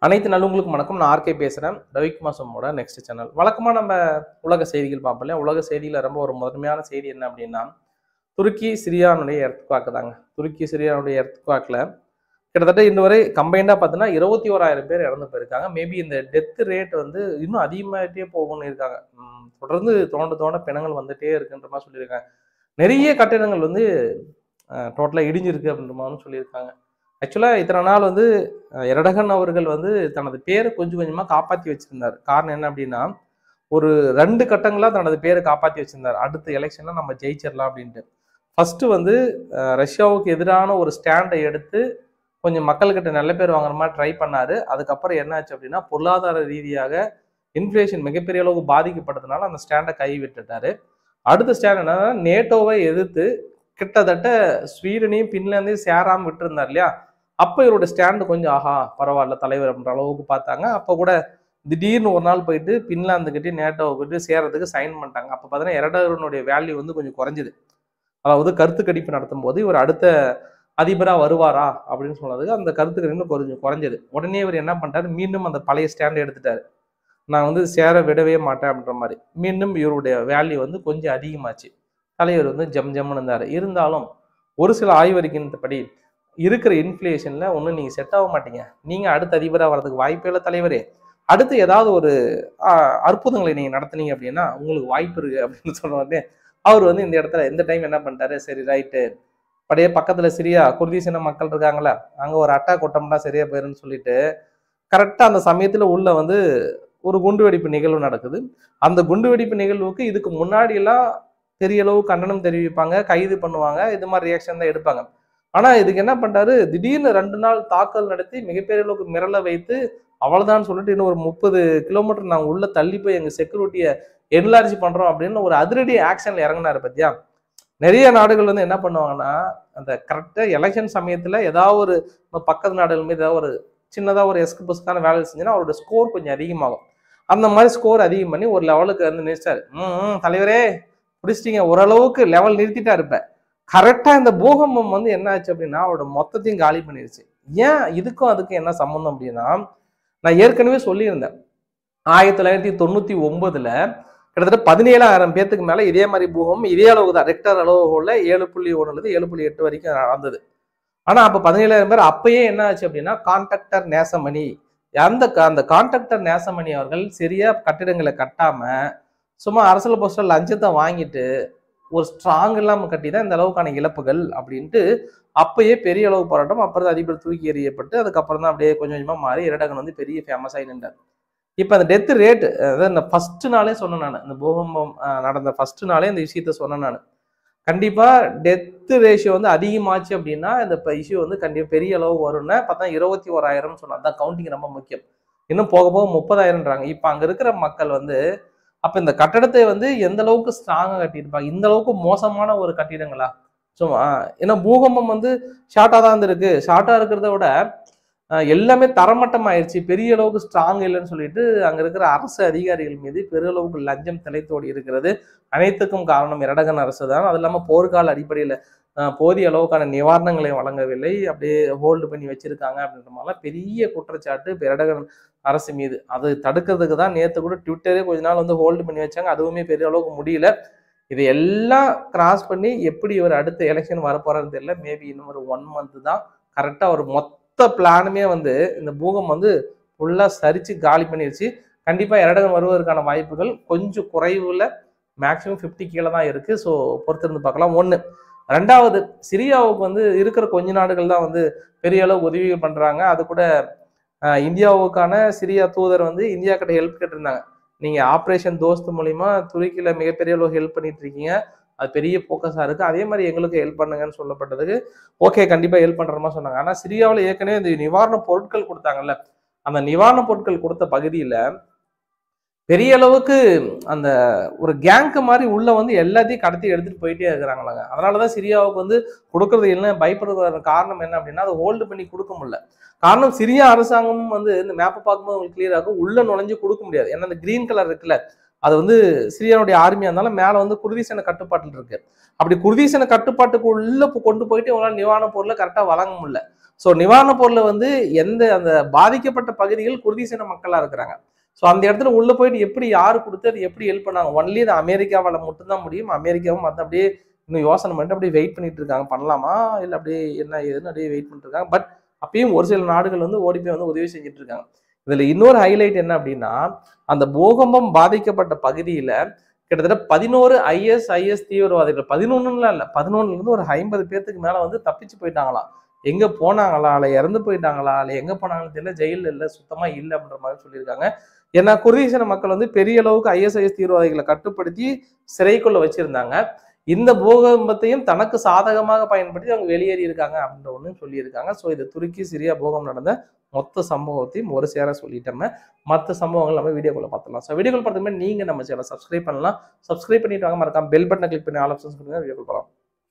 அனைத்து நல்லவங்களுக்கும் வணக்கம் நான் ஆர்கே பேசுகிறேன் ரவிக் மாசமோட நெக்ஸ்ட் சேனல் வழக்கமாக நம்ம உலக செய்திகள் பார்ப்போம் இல்லையா உலக செய்தியில் ரொம்ப ஒரு முதன்மையான செய்தி என்ன அப்படின்னா துருக்கி சிரியானுடைய எர்த்குவாக்கு தாங்க துருக்கி சிரியானுடைய எர்த்குவாக்கில் கிட்டத்தட்ட இன்ன வரை கம்பைண்டாக பார்த்தீங்கன்னா இருபத்தி ஓராயிரம் பேர் இறந்து போயிருக்காங்க மேபி இந்த டெத் ரேட் வந்து இன்னும் அதிகமாகிட்டே போகும்னு இருக்காங்க உம், தொடர்ந்து தோண்ட தோண்ட பிணங்கள் வந்துட்டே இருக்குன்ற மாதிரி சொல்லியிருக்காங்க நிறைய கட்டிடங்கள் வந்து டோட்டலாக இடிஞ்சிருக்கு அப்படின்ற மாதிரி சொல்லியிருக்காங்க ஆக்சுவலாக இத்தனை நாள் வந்து அஹ், எரடகன் அவர்கள் வந்து தனது பேரை கொஞ்சம் கொஞ்சமாக காப்பாற்றி வச்சிருந்தார் காரணம் என்ன அப்படின்னா ஒரு ரெண்டு கட்டங்களாக தனது பேரை காப்பாற்றி வச்சிருந்தார் அடுத்த எலெக்ஷனில் நம்ம ஜெயிச்சிடலாம் அப்படின்ட்டு ஃபர்ஸ்ட் வந்து அஹ், ரஷ்யாவுக்கு எதிரான ஒரு ஸ்டாண்டை எடுத்து கொஞ்சம் மக்கள்கிட்ட நல்ல பேர் வாங்குற மாதிரி ட்ரை பண்ணாரு அதுக்கப்புறம் என்னாச்சு அப்படின்னா பொருளாதார ரீதியாக இன்ஃப்ளேஷன் மிகப்பெரிய அளவுக்கு பாதிக்கப்பட்டதுனால அந்த ஸ்டாண்டை கை விட்டுட்டாரு அடுத்த ஸ்டாண்ட் என்னன்னா நேட்டோவை எதிர்த்து கிட்டத்தட்ட ஸ்வீடனையும் பின்லாந்தையும் சேராம விட்டுருந்தார் இல்லையா அப்போ இவரோட ஸ்டாண்டு கொஞ்சம் ஆஹா பரவாயில்ல தலைவர் அப்படின்ற அளவுக்கு பார்த்தாங்க அப்போ கூட திடீர்னு ஒரு நாள் போயிட்டு பின்லாந்துக்கிட்டே நேட்டோவுக்கிட்ட சேரத்துக்கு சைன் பண்ணிட்டாங்க அப்போ பார்த்தீங்கன்னா எரடகனுடைய வேல்யூ வந்து கொஞ்சம் குறைஞ்சிது அதாவது கருத்து கணிப்பு நடத்தும் போது இவர் அடுத்த அதிபரா வருவாரா அப்படின்னு சொன்னதுக்கு அந்த கருத்து கணிப்பு கொஞ்சம் குறைஞ்சது உடனே இவர் என்ன பண்ணிட்டாரு மீண்டும் அந்த பழைய ஸ்டாண்ட் எடுத்துட்டாரு நான் வந்து சேர விடவே மாட்டேன் அப்படின்ற மாதிரி மீண்டும் இவருடைய வேல்யூ வந்து கொஞ்சம் அதிகமாச்சு தலைவர் வந்து ஜம் ஜம்னு இருந்தார் இருந்தாலும் ஒரு சில ஆய்வறிக்கையின்படி இருக்கிற இன்ஃப்ளேஷன்ல ஒன்றும் நீங்கள் செட் ஆக மாட்டீங்க நீங்கள் அடுத்த அதிபராக வர்றதுக்கு வாய்ப்பே இல்லை தலைவரே அடுத்து ஏதாவது ஒரு ஆஹ், அற்புதங்களை நீங்கள் நடத்துனீங்க அப்படின்னா உங்களுக்கு வாய்ப்பு இருக்கு அப்படின்னு சொன்ன உடனே அவர் வந்து இந்த இடத்துல இந்த டைம் என்ன பண்ணிட்டாரு சரி ரைட்டு அப்படியே பக்கத்துல சிரியா குர்தீசின மக்கள் இருக்காங்களா அங்க ஒரு அட்டாக் கொட்டோம்னா சரியா போயிருன்னு சொல்லிட்டு கரெக்டா அந்த சமயத்துல உள்ள வந்து ஒரு குண்டுவெடிப்பு நிகழ்வு நடக்குது அந்த குண்டுவெடிப்பு நிகழ்வுக்கு இதுக்கு முன்னாடி எல்லாம் பெரிய அளவு கண்டனம் தெரிவிப்பாங்க கைது பண்ணுவாங்க இது மாதிரி ரியாக்ஷன் தான் எடுப்பாங்க ஆனா இதுக்கு என்ன பண்ணிட்டாரு திடீர்னு ரெண்டு நாள் தாக்கல் நடத்தி மிகப்பெரிய அளவுக்கு மிரள வைத்து அவ்வளவுதான் சொல்லிட்டு இன்னும் ஒரு முப்பது கிலோமீட்டர் நாங்க உள்ள தள்ளி போய் எங்க செக்யூரிட்டியை என்லார்ஜ் பண்றோம் அப்படின்னு ஒரு அதிரடி ஆக்ஷன்ல இறங்கினாரு பத்தியா நிறைய நாடுகள் வந்து என்ன பண்ணுவாங்கன்னா அந்த கரெக்டா எலெக்ஷன் சமயத்துல ஏதாவது ஒரு நம்ம பக்கத்து நாடுகள் மீது ஏதாவது ஒரு சின்னதா ஒரு எஸ்கு புஸ்கான வேலை செஞ்சுன்னா அவரோட ஸ்கோர் கொஞ்சம் அதிகமாகும் அந்த மாதிரி ஸ்கோர் அதிகம் பண்ணி ஒரு லெவலுக்கு வந்து நிறுத்தாரு ம் ம், தலைவரே பிடிச்சிட்டீங்க ஓரளவுக்கு லெவல் நிறுத்திட்டா இருப்ப கரெக்டா இந்த பூகம்பம் வந்து என்ன ஆச்சு அப்படின்னா அவரோட மொத்தத்தையும் காலி பண்ணிருச்சு ஏன் இதுக்கும் அதுக்கும் என்ன சம்மந்தம் அப்படின்னா நான் ஏற்கனவே சொல்லியிருந்தேன் ஆயிரத்தி தொள்ளாயிரத்தி தொண்ணூத்தி ஒன்பதுல கிட்டத்தட்ட பதினேழாயிரம் பேத்துக்கு மேல இதே மாதிரி பூகம்பம் இதே அளவுக்கு தான் ரெக்டர் அளவுகோல ஏழு புள்ளி ஒண்ணுல ஏழு புள்ளி எட்டு வரைக்கும் நடந்தது ஆனா அப்ப பதினேழாயிரம் பேர் அப்பயே என்ன ஆச்சு அப்படின்னா கான்ட்ராக்டர் நேசமணி அந்த அந்த கான்ட்ராக்டர் நேசமணி அவர்கள் சரியா கட்டிடங்களை கட்டாம சும்மா அரசியல் போஸ்டர் லஞ்சத்தை வாங்கிட்டு ஒரு ஸ்ட்ராங் இல்லாம கட்டி தான் இந்த அளவுக்கான இழப்புகள் அப்படின்ட்டு அப்பயே பெரிய அளவு போராட்டம் அப்புறம் தான் அதிபர் தூக்கி எறியப்பட்டு அதுக்கப்புறம் தான் அப்படியே கொஞ்சம் கொஞ்சமா மாறி இரடகன் வந்து பெரிய ஃபேமஸ் ஆகி நின்றார் இப்போ அந்த டெத் ரேட் அதாவது இந்த ஃபர்ஸ்ட் நாளே சொன்னேன் நான் இந்த பூகம்பம் அஹ், நடந்த ஃபர்ஸ்ட் நாளே இந்த விஷயத்த சொன்னேன் நான் கண்டிப்பா டெத் ரேஷியோ வந்து அதிகமாச்சு அப்படின்னா இந்த இஷ்யூ வந்து கண்டிப்பா பெரிய அளவு வரும்னா பார்த்தா இருபத்தி ஓராயிரம் சொன்னா அதான் கவுண்டிங் ரொம்ப முக்கியம் இன்னும் போக போக முப்பதாயிரம்ன்றாங்க இப்போ அங்க இருக்கிற மக்கள் வந்து அப்ப இந்த கட்டடத்தை வந்து எந்த அளவுக்கு ஸ்ட்ராங்கா கட்டியிருப்பாங்க இந்த அளவுக்கு மோசமான ஒரு கட்டிடங்களா சும்மா ஏன்னா பூகம்பம் வந்து ஷார்ட்டா தான் இருந்திருக்கு ஷார்ட்டா இருக்கிறத விட அஹ், எல்லாமே தரமட்டம் ஆயிடுச்சு பெரிய அளவுக்கு ஸ்ட்ராங் இல்லைன்னு சொல்லிட்டு அங்க இருக்கிற அரசு அதிகாரிகள் மீது பெரிய அளவுக்கு லஞ்சம் தலைத்தோடி இருக்கிறது அனைத்துக்கும் காரணம் இரடகன் அரசு தான் அது இல்லாமல் போர்க்கால அடிப்படையில் போதிய அளவுக்கான நிவாரணங்களை வழங்கவில்லை அப்படியே ஹோல்டு பண்ணி வச்சிருக்காங்க அப்படின்ற மாதிரிலாம் பெரிய குற்றச்சாட்டு இப்ப இரடகன் அரசு மீது அது தடுக்கிறதுக்கு தான் நேற்று கூட ட்விட்டரே கொஞ்ச நாள் வந்து ஹோல்டு பண்ணி வச்சாங்க அதுவுமே பெரிய அளவுக்கு முடியல இது எல்லாம் கிராஸ் பண்ணி எப்படி இவர் அடுத்த எலெக்ஷன் வரப்போறாருன்னு தெரியல மேபி இன்னும் ஒரு ஒன் மந்த் தான் கரெக்டாக ஒரு மொத்த பிளானுமே வந்து இந்த பூகம் வந்து ஃபுல்லாக சரிச்சு காலி பண்ணிருச்சு கண்டிப்பாக இரடகன் வருவதற்கான வாய்ப்புகள் கொஞ்சம் குறைவுல மேக்ஸிமம் 50 கீழே தான் இருக்கு ஸோ பொறுத்திருந்து பார்க்கலாம் ஒன்று ரெண்டாவது சிரியாவுக்கு வந்து இருக்கிற கொஞ்ச நாடுகள் தான் வந்து பெரிய அளவு உதவிகள் பண்றாங்க அது கூட அஹ், இந்தியாவுக்கான சிரியா தூதர் வந்து இந்தியா கிட்ட ஹெல்ப் கேட்டிருந்தாங்க நீங்க ஆப்ரேஷன் தோஸ்த் மூலியமா துருக்கியில மிகப்பெரிய அளவு ஹெல்ப் பண்ணிட்டு இருக்கீங்க அது பெரிய ஃபோக்கஸா இருக்கு அதே மாதிரி எங்களுக்கு ஹெல்ப் பண்ணுங்கன்னு சொல்லப்பட்டதுக்கு ஓகே கண்டிப்பா ஹெல்ப் பண்ற மாதிரி சொன்னாங்க ஆனா சிரியாவில் ஏற்கனவே இந்த நிவாரண பொருட்கள் கொடுத்தாங்கல்ல அந்த நிவாரண பொருட்கள் கொடுத்த பகுதியில பெரிய அளவுக்கு அந்த ஒரு கேங்க் மாதிரி உள்ள வந்து எல்லாத்தையும் கடத்தி எடுத்துட்டு போயிட்டே இருக்கிறாங்களாங்க அதனாலதான் சிரியாவுக்கு வந்து கொடுக்கறது இல்லை பயப்படுறதுக்கான காரணம் என்ன அப்படின்னா அதை ஹோல்டு பண்ணி கொடுக்க முடியல காரணம் சிரியா அரசாங்கமும் வந்து இந்த மேப்பை பார்க்கும்போது உங்களுக்கு கிளியர் ஆகும் உள்ள நுழைஞ்சு கொடுக்க முடியாது ஏன்னா அந்த கிரீன் கலர் இருக்குல்ல அது வந்து சிரியானுடைய ஆர்மியா இருந்தாலும் மேல வந்து குர்தீசன கட்டுப்பாட்டில் இருக்கு அப்படி குர்தீசன கட்டுப்பாட்டுக்கு உள்ள போ- கொண்டு போயிட்டு இவங்களால நிவாரணப் பொருளை கரெக்டா வழங்க முடியல ஸோ நிவாரணப் பொருளை வந்து எந்த அந்த பாதிக்கப்பட்ட பகுதிகள் குர்தீசன மக்களா இருக்கிறாங்க ஸோ அந்த இடத்துல உள்ள போயிட்டு எப்படி யாரு கொடுத்து அது எப்படி ஹெல்ப் பண்ணாங்க ஒன்லி அது அமெரிக்காவால மட்டும்தான் முடியும் அமெரிக்காவும் மற்ற அப்படியே இன்னும் யோசனை பண்ணிட்டு அப்படியே வெயிட் பண்ணிட்டு இருக்காங்க பண்ணலாமா இல்லை அப்படியே என்ன ஏதுன்னு அப்படியே வெயிட் பண்ணிட்டு இருக்காங்க பட் அப்பயும் ஒரு சில நாடுகள் வந்து ஓடி போய் வந்து உதவி செஞ்சுட்டு இருக்காங்க இதுல இன்னொரு ஹைலைட் என்ன அப்படின்னா அந்த பூகம்பம் பாதிக்கப்பட்ட பகுதியில கிட்டத்தட்ட பதினோரு ஐஎஸ் ஐஎஸ் தீவிரவாதிகள் பதினொன்னுலாம் இல்ல பதினொன்னுல இருந்து ஒரு ஐம்பது பேர்த்துக்கு மேல வந்து தப்பிச்சு போயிட்டாங்களாம் எங்க போனாங்களா இல்ல இறந்து போயிட்டாங்களா இல்ல எங்க போனாங்கன்னு தெரியல ஜெயில இல்ல சுத்தமா இல்ல அப்படின்ற மாதிரி சொல்லியிருக்காங்க ஏன்னா குர்தீசன மக்கள் வந்து பெரிய அளவுக்கு ஐஎஸ்ஐஎஸ் தீவிரவாதிகளை கட்டுப்படுத்தி சிறைக்குள்ள வச்சிருந்தாங்க இந்த பூகம்பத்தையும் தனக்கு சாதகமாக பயன்படுத்தி அவங்க வெளியேறி இருக்காங்க அப்படின்ற ஒன்று சொல்லியிருக்காங்க ஸோ இது துருக்கி சிரியா பூகம் நடந்த மொத்த சம்பவத்தையும் ஒரு சேர சொல்லிட்டோம் மற்ற சம்பவங்கள் நம்ம வீடியோக்குள்ள பார்த்துலாம் ஸோ வீடியோக்குள்ள பார்த்துமே நீங்க நம்ம சேனல் சப்ஸ்கிரைப் பண்ணலாம் சப்ஸ்கிரைப் பண்ணிட்டு வாங்க மறக்காம பெல் பட்டனை கிளிக் பண்ணி ஆல் ஆப்ஷன்ஸ் கொடுங்க வீடியோக்குள்ள போகலாம்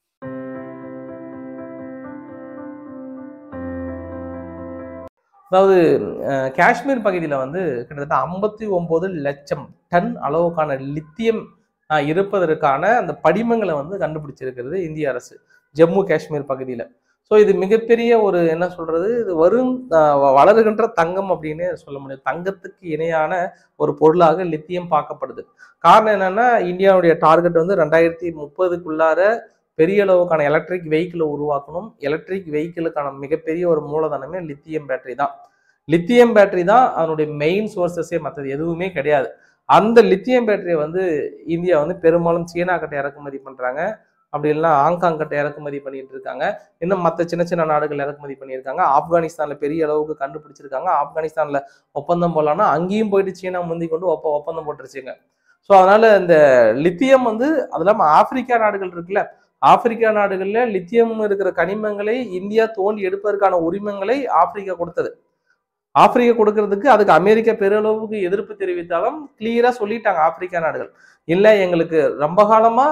அதாவது அஹ், காஷ்மீர் பகுதியில் வந்து கிட்டத்தட்ட ஐம்பத்தி ஒன்பது லட்சம் டன் அளவுக்கான லித்தியம் அஹ், இருப்பதற்கான அந்த படிமங்களை வந்து கண்டுபிடிச்சிருக்கிறது இந்திய அரசு ஜம்மு காஷ்மீர் பகுதியில் ஸோ இது மிகப்பெரிய ஒரு என்ன சொல்றது இது வரும் அஹ், வ- வளருகின்ற தங்கம் அப்படின்னு சொல்ல முடியும் தங்கத்துக்கு இணையான ஒரு பொருளாக லித்தியம் பார்க்கப்படுது காரணம் என்னன்னா இந்தியாவுடைய டார்கெட் வந்து ரெண்டாயிரத்தி முப்பதுக்குள்ளார பெரிய அளவுக்கான எலக்ட்ரிக் வெஹிக்கிளை உருவாக்கணும் எலக்ட்ரிக் வெஹிக்கிளுக்கான மிகப்பெரிய ஒரு மூலதனமே லித்தியம் பேட்டரி தான் லித்தியம் பேட்டரி தான் அதனுடைய மெயின் சோர்சஸே மற்றது எதுவுமே கிடையாது அந்த லித்தியம் பேட்டரியை வந்து இந்தியா வந்து பெரும்பாலும் சீனா கிட்ட இறக்குமதி பண்றாங்க அப்படி இல்லைன்னா ஹாங்காங் கிட்ட இறக்குமதி பண்ணிட்டு இருக்காங்க இன்னும் மற்ற சின்ன சின்ன நாடுகள் இறக்குமதி பண்ணியிருக்காங்க ஆப்கானிஸ்தான்ல பெரிய அளவுக்கு கண்டுபிடிச்சிருக்காங்க ஆப்கானிஸ்தான்ல ஒப்பந்தம் போடலாம்னா அங்கேயும் போயிட்டு சீனா முந்தி கொண்டு ஒப்ப ஒப்பந்தம் போட்டுருச்சுங்க ஸோ அதனால இந்த லித்தியம் வந்து அது இல்லாமல் ஆப்பிரிக்கா நாடுகள் இருக்குல்ல ஆப்பிரிக்கா நாடுகள்ல லித்தியம் இருக்கிற கனிமங்களை இந்தியா தோண்டி எடுப்பதற்கான உரிமங்களை ஆப்பிரிக்கா கொடுத்தது ஆப்பிரிக்கா கொடுக்கறதுக்கு அதுக்கு அமெரிக்கா பெருளவுக்கு எதிர்ப்பு தெரிவித்தாலும் கிளியரா சொல்லிட்டாங்க ஆப்பிரிக்கா நாடுகள் இல்ல எங்களுக்கு ரொம்ப காலமா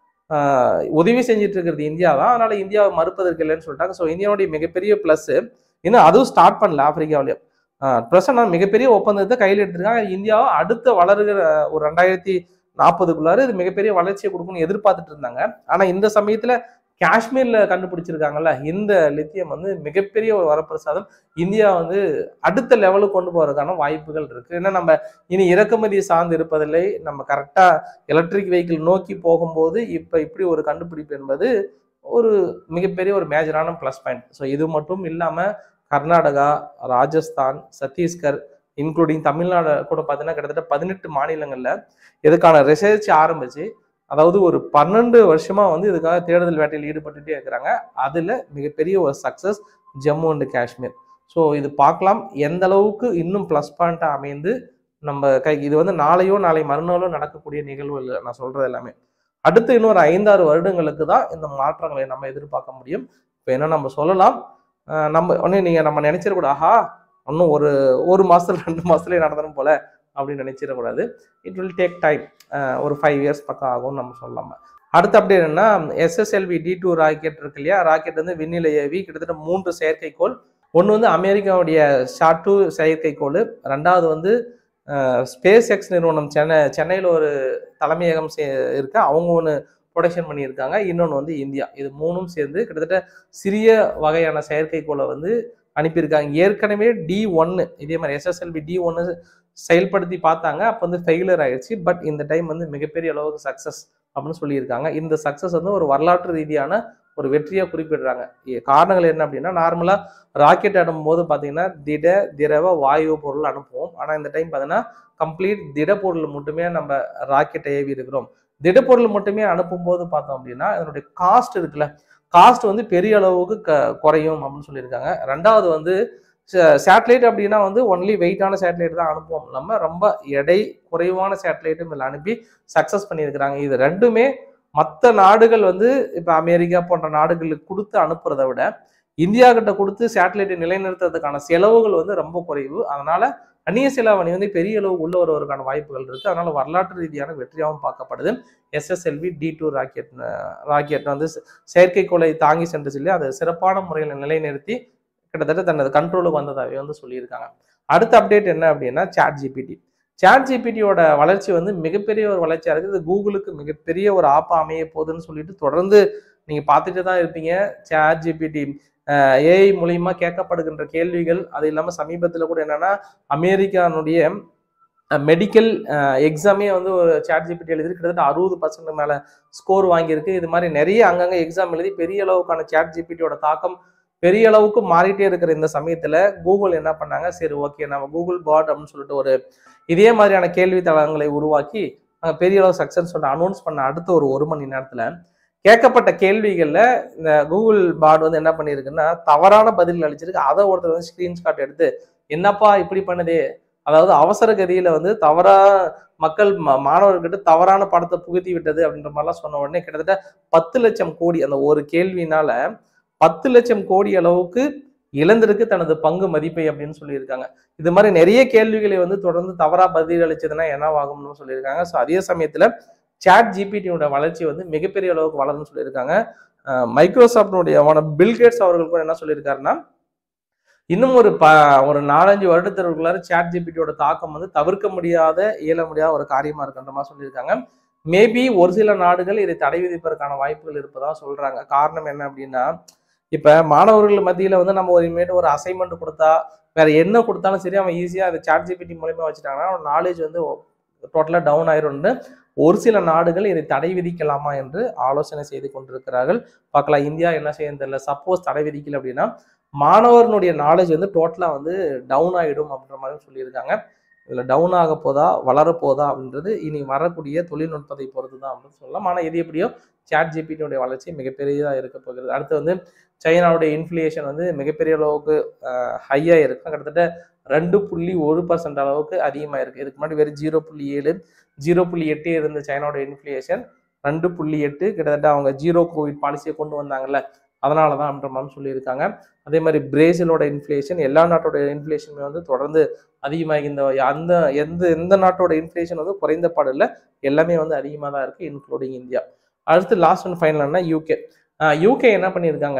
ஆஹ், உதவி செஞ்சுட்டு இருக்கிறது இந்தியா தான் அதனால இந்தியாவை மறுப்பதற்கு இல்லைன்னு சொல்லிட்டாங்க ஸோ இந்தியாவுடைய மிகப்பெரிய பிளஸ் இன்னும் அதுவும் ஸ்டார்ட் பண்ணல ஆப்பிரிக்காவிலேயும் ப்ளஸ் ஆனால் மிகப்பெரிய ஒப்பந்தத்தை கையில் எடுத்திருக்காங்க இந்தியாவை அடுத்த வளருகிற ஒரு ரெண்டாயிரத்தி நாற்பதுக்குள்ளார இது மிகப்பெரிய வளர்ச்சியை கொடுக்கும்னு எதிர்பார்த்துட்டு இருந்தாங்க ஆனா இந்த சமயத்துல காஷ்மீர்ல கண்டுபிடிச்சிருக்காங்கல்ல இந்த லித்தியம் வந்து மிகப்பெரிய ஒரு வரப்பிரசாதம் இந்தியா வந்து அடுத்த லெவலுக்கு கொண்டு போறதுக்கான வாய்ப்புகள் இருக்கு ஏன்னா நம்ம இனி இறக்குமதி சார்ந்து இருப்பதில்லை நம்ம கரெக்டா எலக்ட்ரிக் வெஹிக்கிள் நோக்கி போகும்போது இப்ப இப்படி ஒரு கண்டுபிடிப்பு என்பது ஒரு மிகப்பெரிய ஒரு மேஜரான ப்ளஸ் பாயிண்ட் ஸோ இது மட்டும் இல்லாம கர்நாடகா ராஜஸ்தான் சத்தீஸ்கர் இன்க்ளூடிங் தமிழ்நாடு கூட பார்த்தீங்கன்னா கிட்டத்தட்ட பதினெட்டு மாநிலங்கள்ல இதுக்கான ரிசர்ச் ஆரம்பிச்சு அதாவது ஒரு பன்னெண்டு வருஷமா வந்து இதுக்காக தேடுதல் வேட்டையில் ஈடுபட்டுட்டே இருக்கிறாங்க அதுல மிகப்பெரிய ஒரு success Jammu and Kashmir so இது பார்க்கலாம் எந்த அளவுக்கு இன்னும் ப்ளஸ் பாயிண்டா அமைந்து நம்ம கை இது வந்து நாளையோ நாளை மறுநாளோ நடக்கக்கூடிய நிகழ்வு இல்லை நான் சொல்றது எல்லாமே அடுத்து இன்னொரு ஐந்தாறு வருடங்களுக்கு தான் இந்த மாற்றங்களை நம்ம எதிர்பார்க்க முடியும் இப்போ என்ன நம்ம சொல்லலாம் அஹ் நம்ம ஒன்று நீங்க நம்ம நினைச்சிடக்கூடாது ஆஹா இன்னும் ஒரு ஒரு மாசத்துல ரெண்டு மாசத்துலயே நடந்துடும் போல அப்படின்னு நினைச்சிடக்கூடாது இட் வில் டேக் டைம் ஒரு ஃபைவ் இயர்ஸ் பக்கம் ஆகும்னு நம்ம சொல்லலாம் அடுத்து அப்படி என்னன்னா எஸ்எஸ்எல்வி டி டூ ராக்கெட் இருக்கு இல்லையா ராக்கெட் வந்து விண்ணில ஏவி கிட்டத்தட்ட மூன்று செயற்கைக்கோள் ஒன்று வந்து அமெரிக்காவுடைய ஷார்ட் டூ செயற்கைக்கோள் ரெண்டாவது வந்து ஸ்பேஸ் எக்ஸ் நிறுவனம் சென்னை சென்னையில் ஒரு தலைமையகம் சே- இருக்கு அவங்க ஒன்று ப்ரொடக்ஷன் பண்ணியிருக்காங்க இன்னொன்று வந்து இந்தியா இது மூணும் சேர்ந்து கிட்டத்தட்ட சிறிய வகையான செயற்கைக்கோளை வந்து அனுப்பியிருக்காங்க ஏற்கனவே டி ஒன்னு இதே மாதிரி எஸ்எஸ்எல்வி டி ஒன்னு செயல்படுத்தி பார்த்தாங்க அப்போ வந்து ஃபெயிலியர் ஆயிடுச்சு பட் இந்த டைம் வந்து மிகப்பெரிய அளவுக்கு சக்ஸஸ் அப்படின்னு சொல்லியிருக்காங்க இந்த சக்ஸஸ் வந்து ஒரு வரலாற்று ரீதியான ஒரு வெற்றியாக குறிப்பிடுறாங்க இ- காரணங்கள் என்ன அப்படின்னா நார்மலாக ராக்கெட் அனுப்பும்போது பார்த்தீங்கன்னா திட திரவ வாயு பொருள் அனுப்புவோம் ஆனால் இந்த டைம் பார்த்தீங்கன்னா கம்ப்ளீட் திடப்பொருள் மட்டுமே நம்ம ராக்கெட்டை ஏவி இருக்கிறோம் திடப்பொருள் மட்டுமே அனுப்பும்போது பார்த்தோம் அப்படின்னா இதனுடைய காஸ்ட் இருக்குல்ல காஸ்ட் வந்து பெரிய அளவுக்கு க குறையும் அப்படின்னு சொல்லியிருக்காங்க ரெண்டாவது வந்து சேட்டலைட் அப்படின்னா வந்து ஒன்லி வெயிட்டான சேட்டலைட் தான் அனுப்புவோம் நம்ம ரொம்ப எடை குறைவான சேட்டலைட்டும் இதில் அனுப்பி சக்ஸஸ் பண்ணியிருக்கிறாங்க இது ரெண்டுமே மற்ற நாடுகள் வந்து இப்போ அமெரிக்கா போன்ற நாடுகளுக்கு கொடுத்து அனுப்புறதை விட இந்தியா கிட்ட கொடுத்து சேட்டலைட்டை நிலைநிறுத்துறதுக்கான செலவுகள் வந்து ரொம்ப குறைவு அதனால அந்நிய செலாவணி வந்து பெரிய அளவு உள்ள வருவதற்கான வாய்ப்புகள் இருக்கு அதனால வரலாற்று ரீதியான வெற்றியாகவும் பார்க்கப்படுது SSLV D two rocket rocket வந்து செ- செயற்கைக்கோளை தாங்கி சென்று சொல்லி அதை சிறப்பான முறையில் நிலைநிறுத்தி கிட்டத்தட்ட தனது கண்ட்ரோலுக்கு வந்ததாகவே வந்து சொல்லியிருக்காங்க அடுத்த அப்டேட் என்ன அப்படின்னா சாட் ஜிபிடி சாட் ஜிபிடியோட வளர்ச்சி வந்து மிகப்பெரிய ஒரு வளர்ச்சியா இருக்குது இது கூகுளுக்கு மிகப்பெரிய ஒரு ஆப்பா அமைய போகுதுன்னு சொல்லிட்டு தொடர்ந்து நீங்க பார்த்துட்டு தான் இருப்பீங்க சாட் ஜிபிடி ஏஐ மூலியமா கேட்கப்படுகின்ற கேள்விகள் அது இல்லாம சமீபத்துல கூட என்னன்னா அமெரிக்கானுடைய மெடிக்கல் எக்ஸாமே வந்து ஒரு சாட் ஜிபிடி எழுதி கிட்டத்தட்ட அறுபது பர்சன்ட் மேல ஸ்கோர் வாங்கியிருக்கு இது மாதிரி நிறைய அங்கங்க எக்ஸாம் எழுதி பெரிய அளவுக்கான சாட் ஜிபிடியோட தாக்கம் பெரிய அளவுக்கு மாறிட்டே இருக்கிற இந்த சமயத்துல கூகுள் என்ன பண்ணாங்க சரி ஓகே நம்ம கூகுள் பாட் அப்படின்னு சொல்லிட்டு ஒரு இதே மாதிரியான கேள்வி தளங்களை உருவாக்கி அங்க பெரிய அளவு சக்சஸ் சொல்லிட்டு அனௌன்ஸ் பண்ண அடுத்த ஒரு ஒரு மணி நேரத்துல கேட்கப்பட்ட கேள்விகள்ல இந்த கூகுள் பாட் வந்து என்ன பண்ணியிருக்குன்னா தவறான பதில் அளிச்சிருக்கு அதை ஒருத்தர் வந்து ஸ்கிரீன்ஷாட் எடுத்து என்னப்பா இப்படி பண்ணுதே அதாவது அவசர கதியில வந்து தவறா மக்கள் ம- மாணவர்கிட்ட தவறான படத்தை புகுத்தி விட்டது அப்படின்ற மாதிரிலாம் சொன்ன உடனே கிட்டத்தட்ட பத்து லட்சம் கோடி அந்த ஒரு கேள்வினால பத்து லட்சம் கோடி அளவுக்கு இழந்திருக்கு தனது பங்கு மதிப்பை அப்படின்னு சொல்லியிருக்காங்க இது மாதிரி நிறைய கேள்விகளை வந்து தொடர்ந்து தவறா பதில் அளிச்சதுன்னா என்னவாகும்னு சொல்லியிருக்காங்க ஸோ அதே சமயத்துல சாட் ஜிபிடியோட வளர்ச்சி வந்து மிகப்பெரிய அளவுக்கு வளரும்னு சொல்லியிருக்காங்க மைக்ரோசாஃப்டினுடைய பில்கேட்ஸ் அவர்கள் கூட என்ன சொல்லியிருக்காருன்னா இன்னும் ஒரு ப ஒரு நாலஞ்சு வருடத்திற்குள்ளார சாட் ஜிபிடியோட தாக்கம் வந்து தவிர்க்க முடியாத இயல முடியாத ஒரு காரியமா இருக்குன்ற மாதிரி சொல்லியிருக்காங்க மேபி ஒரு சில நாடுகள் இதை தடை விதிப்பதற்கான வாய்ப்புகள் இருப்பதா சொல்றாங்க காரணம் என்ன அப்படின்னா இப்ப மாணவர்கள் மத்தியில வந்து நம்ம ஒரு இனிமேட்டு ஒரு அசைன்மெண்ட் கொடுத்தா வேற என்ன கொடுத்தாலும் சரி அவன் ஈஸியா அதை சாட் ஜிபிடி மூலியமா வச்சுட்டாங்கன்னா அவன் நாலேஜ் வந்து டோட்டலா டவுன் ஆயிரும்னு ஒரு சில நாடுகள் இதை தடை விதிக்கலாமா என்று ஆலோசனை செய்து கொண்டிருக்கிறார்கள் பார்க்கலாம் இந்தியா என்ன செய்யும் தெரியல சப்போஸ் தடை விதிக்கல அப்படின்னா மாணவர்களுடைய நாலேஜ் வந்து டோட்டலா வந்து டவுன் ஆயிடும் அப்படின்ற மாதிரி சொல்லியிருக்காங்க இதுல டவுன் ஆக போதா வளர போதா அப்படின்றது இனி வரக்கூடிய தொழில்நுட்பத்தை பொறுத்து தான் அப்படின்னு சொல்லலாம் ஆனா இது எப்படியோ சாட் ஜிபிடியுடைய வளர்ச்சி மிகப்பெரியதா இருக்க போகிறது அடுத்து வந்து சைனாவுடைய இன்ஃப்ளேஷன் வந்து மிகப்பெரிய அளவுக்கு ஹையா இருக்கு கிட்டத்தட்ட ரெண்டு புள்ளி ஒரு பர்சன்ட் அளவுக்கு அதிகமாக இருக்கு இதுக்கு முன்னாடி வெறும் ஜீரோ புள்ளி ஏழு ஜீரோ புள்ளி எட்டு இருந்த சைனாவோட இன்ஃப்ளேஷன் ரெண்டு புள்ளி எட்டு கிட்டத்தட்ட அவங்க ஜீரோ கோவிட் பாலிசியை கொண்டு வந்தாங்கல்ல அதனால தான் அப்படின்ற மாதிரி சொல்லியிருக்காங்க அதே மாதிரி பிரேசிலோட இன்ஃப்ளேஷன் எல்லா நாட்டோட இன்ஃப்ளேஷனுமே வந்து தொடர்ந்து அதிகமாகி இந்த அந்த எந்த எந்த நாட்டோட இன்ஃப்ளேஷன் வந்து குறைந்த பாடு இல்லை எல்லாமே வந்து அதிகமாக தான் இருக்கு இன்க்ளூடிங் இந்தியா அடுத்து லாஸ்ட் அண்ட் ஃபைனல்னா யூகே யூகே என்ன பண்ணியிருக்காங்க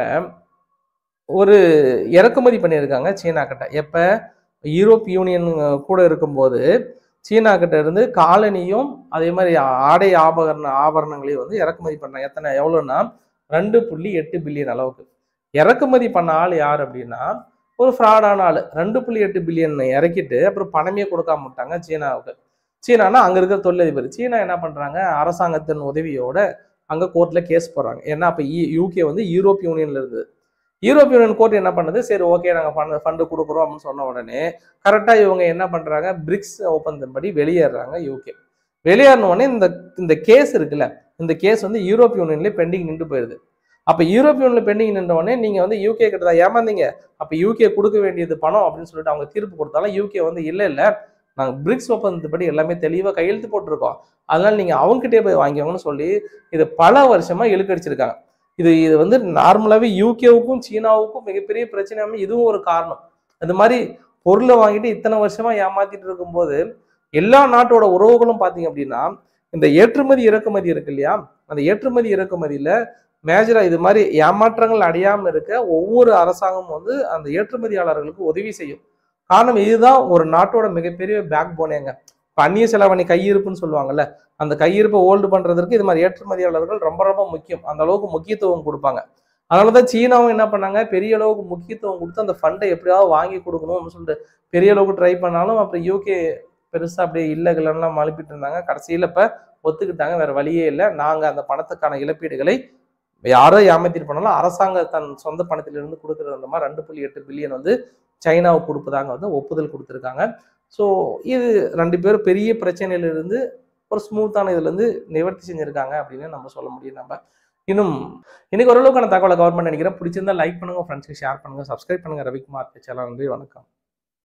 ஒரு இறக்குமதி பண்ணியிருக்காங்க சீனா கிட்ட எப்போ யூரோப் யூனியன் கூட இருக்கும்போது சீனா கிட்ட இருந்து காலனியும் அதே மாதிரி ஆடை ஆபரண ஆபரணங்களையும் வந்து இறக்குமதி பண்ணாங்க எத்தனை எவ்வளோன்னா ரெண்டு புள்ளி எட்டு பில்லியன் அளவுக்கு இறக்குமதி பண்ண ஆள் யார் அப்படின்னா ஒரு ஃப்ராடான ஆள் ரெண்டு புள்ளி எட்டு பில்லியன் இறக்கிட்டு அப்புறம் பணமே கொடுக்காம விட்டாங்க சீனாவுக்கு சீனானா அங்க இருக்கிற தொழிலதிபர் சீனா என்ன பண்றாங்க அரசாங்கத்தின் உதவியோட அங்க கோர்ட்ல கேஸ் போடுறாங்க ஏன்னா அப்ப யூகே வந்து யூரோப் யூனியன்ல இருந்தது யூரோப் யூனியன் கோர்ட் என்ன பண்ணுது சரி ஓகே நாங்க ஃபண்ட் ஃபண்டு கொடுக்குறோம் அப்படின்னு சொன்ன உடனே கரெக்டா இவங்க என்ன பண்றாங்க பிரிக்ஸ் ஒப்பந்தப்படி வெளியேறாங்க யூகே வெளியேறின உடனே இந்த இந்த கேஸ் இருக்குல்ல இந்த கேஸ் வந்து யூரோப் யூனியன்ல பெண்டிங் நின்று போயிருது அப்ப யூரோப் யூனியன்ல பெண்டிங் நின்ற உடனே நீங்க வந்து யூகே கிட்ட தான் ஏமாந்தீங்க அப்ப யூகே கொடுக்க வேண்டியது பணம் அப்படின்னு சொல்லிட்டு அவங்க தீர்ப்பு கொடுத்தாலும் யூகே வந்து இல்ல இல்ல நாங்க பிரிக்ஸ் ஒப்பந்தப்படி எல்லாமே தெளிவா கையெழுத்து போட்டிருக்கோம் அதனால நீங்க அவங்ககிட்டயே போய் வாங்கிக்கோங்கன்னு சொல்லி இது பல வருஷமா இழுக்கடிச்சிருக்காங்க இது இது வந்து நார்மலாவே யூகேவுக்கும் சீனாவுக்கும் மிகப்பெரிய பிரச்சனையாம இதுவும் ஒரு காரணம் அது மாதிரி பொருளை வாங்கிட்டு இத்தனை வருஷமா ஏமாத்திட்டு இருக்கும்போது எல்லா நாட்டோட உறவுகளும் பாத்தீங்க அப்படின்னா இந்த ஏற்றுமதி இறக்குமதி இருக்கு இல்லையா அந்த ஏற்றுமதி இறக்குமதியில மேஜரா இது மாதிரி ஏமாற்றங்கள் அடையாம இருக்க ஒவ்வொரு அரசாங்கமும் வந்து அந்த ஏற்றுமதியாளர்களுக்கு உதவி செய்யும் காரணம் இதுதான் ஒரு நாட்டோட மிகப்பெரிய பேக் போனேங்க இப்ப அந்நிய செலவணி கையிருப்புன்னு சொல்லுவாங்கல்ல அந்த கையிருப்பை ஹோல்டு பண்றதுக்கு இது மாதிரி ஏற்றுமதியாளர்கள் ரொம்ப ரொம்ப முக்கியம் அந்த அளவுக்கு முக்கியத்துவம் கொடுப்பாங்க அதனாலதான் சீனாவும் என்ன பண்ணாங்க பெரிய அளவுக்கு முக்கியத்துவம் கொடுத்து அந்த ஃபண்டை எப்படியாவது வாங்கி கொடுக்கணும் அப்படின்னு சொல்லிட்டு பெரிய அளவுக்கு ட்ரை பண்ணாலும் அப்புறம் யூகே பெருசா அப்படியே இல்லகலன்லாம் மழுப்பிட்டு இருந்தாங்க கடைசியில இப்ப ஒத்துக்கிட்டாங்க வேற வழியே இல்லை நாங்க அந்த பணத்துக்கான இழப்பீடுகளை யாரோ ஏமாத்திட்டு பண்ணாலும் அரசாங்க தன் சொந்த பணத்திலிருந்து கொடுக்கறது அந்த மாதிரி ரெண்டு புள்ளி எட்டு பில்லியன் வந்து சைனாவுக்கு கொடுப்பதாங்க வந்து ஒப்புதல் கொடுத்துருக்காங்க ஸோ இது ரெண்டு பேரும் பெரிய பிரச்சனையிலிருந்து ஒரு ஸ்மூத்தான இதுல இருந்து நிவர்த்தி செஞ்சிருக்காங்க அப்படின்னு நம்ம சொல்ல முடியும் நம்ம இன்னும் இன்னைக்கு ஓரளவுக்கான தகவலை கவர் பண்ண நினைக்கிறேன் பிடிச்சிருந்தா லைக் பண்ணுங்க ஃப்ரெண்ட்ஸ்க்கு ஷேர் பண்ணுங்க சப்ஸ்கிரைப் பண்ணுங்க ரவிக்குமார் சேனல் நன்றி வணக்கம்